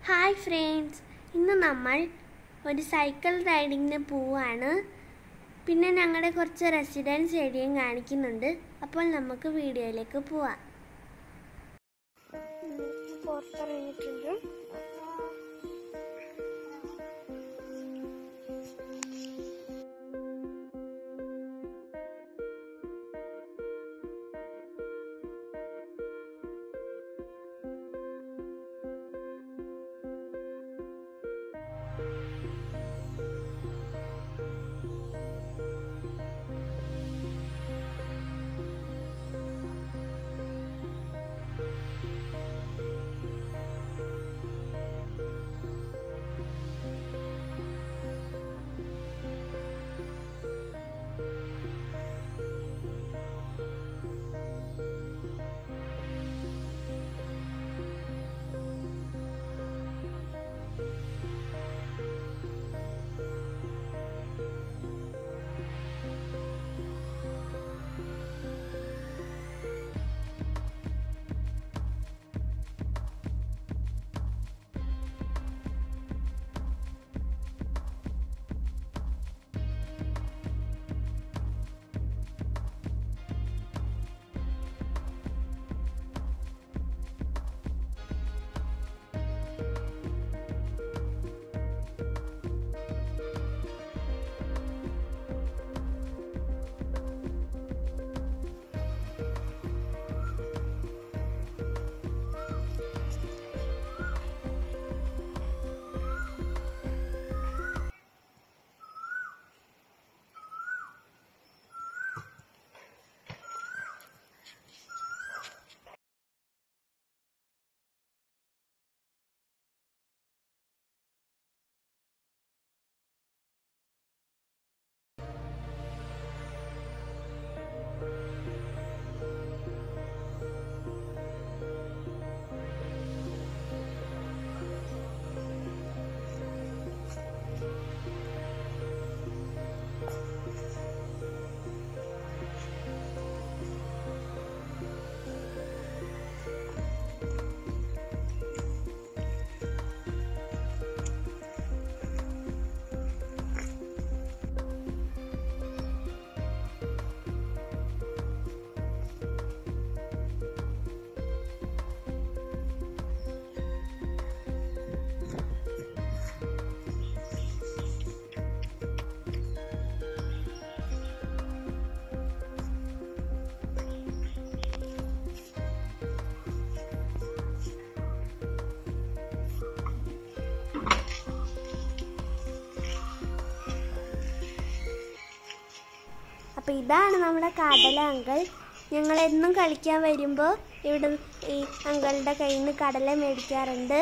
hi friends ഇന്ന് നമ്മൾ ഒരു സൈക്കിൾ റൈഡിങ്ങിന് പോവാണ് പിന്നെ ഞങ്ങളുടെ കുറച്ച് റെസിഡൻസ് ഏരിയയും കാണിക്കുന്നുണ്ട് അപ്പോൾ നമുക്ക് വീഡിയോയിലേക്ക് പോവാം പുറത്തിറങ്ങിയിട്ടുണ്ട് അപ്പോൾ ഇതാണ് നമ്മുടെ കടല അങ്കിൾ ഞങ്ങൾ എന്നും കളിക്കാൻ വരുമ്പോൾ ഇവിടെ ഈ അങ്കിളുടെ കയ്യിൽ നിന്ന് കടല മേടിക്കാറുണ്ട്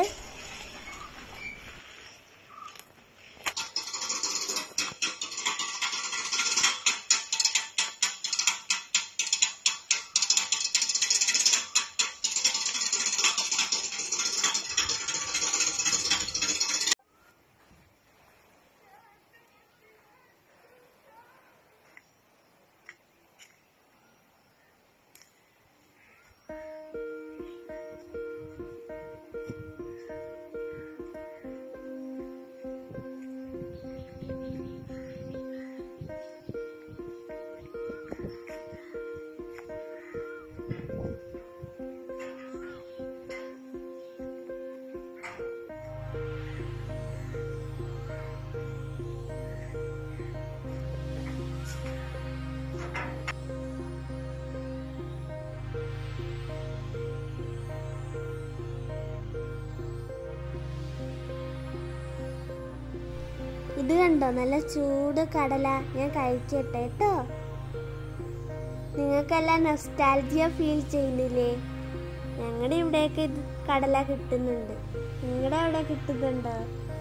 ഇത് കണ്ടോ നല്ല ചൂട് കടല ഞാൻ കഴിക്കട്ടെ കേട്ടോ നിങ്ങൾക്കെല്ലാം നൊസ്റ്റാൾജിയ ഫീൽ ചെയ്യുന്നില്ലേ ഞങ്ങളുടെ ഇവിടെയൊക്കെ ഇത് കടല കിട്ടുന്നുണ്ട് നിങ്ങളുടെ അവിടെ കിട്ടുന്നുണ്ടോ